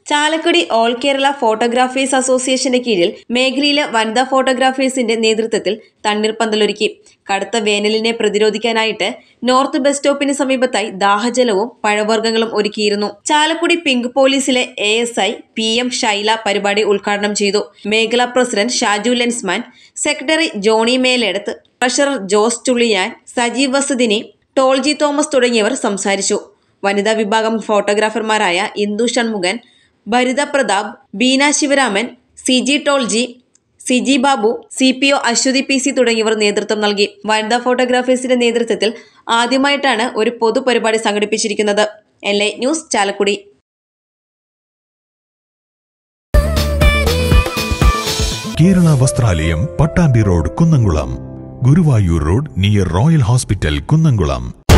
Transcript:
Chalakudy all Kerala photographers അസോസിയേഷന്റെ കീഴിൽ മേഖലയിലെ വനിതാ ഫോട്ടോഗ്രാഫേഴ്സിന്റെ നേതൃത്വത്തിൽ തണ്ണീർപ്പന്തലൊരുക്കി കടുത്ത വേനലിനെ പ്രതിരോധിക്കാനായിട്ട് നോർത്ത് ബസ് സ്റ്റോപ്പിന് സമീപത്തായി ദാഹജലവും പഴവർഗ്ഗങ്ങളും ഒരുക്കിയിരുന്നു ചാലക്കുടി പിങ്ക് പോലീസിലെ A S I P M Shaila പരിപാടി ഉദ്ഘാടനം ചെയ്തു മേഖലാ president Shaju Lensman secretary Johny Meleduth treasurer Jose Chulliyan Sajeev Vasathini Tolji Thomas തുടങ്ങിയവർ സംസാരിച്ചു വനിതാ വിഭാഗം ഫോട്ടോഗ്രാഫർമാരായ Indu Shanmukhan Bharitha Prathap Beena Sivaraman C G Tolji Siji Babu C P O Aswathy P C തുടങ്ങിയവർ നേതൃത്വം നൽകി വനിതാ ഫോട്ടോഗ്രാഫേഴ്സിന്റെ നേതൃത്വത്തിൽ ആദ്യമായിട്ടാണ് ഒരു പൊതുപരിപാടി സംഘടിപ്പിച്ചിരിക്കുന്നത് L I news Chalakudy Kerala Vasthralayam Pattambi road Kunnamkulam Guruvayur road near royal hospital Kunnamkulam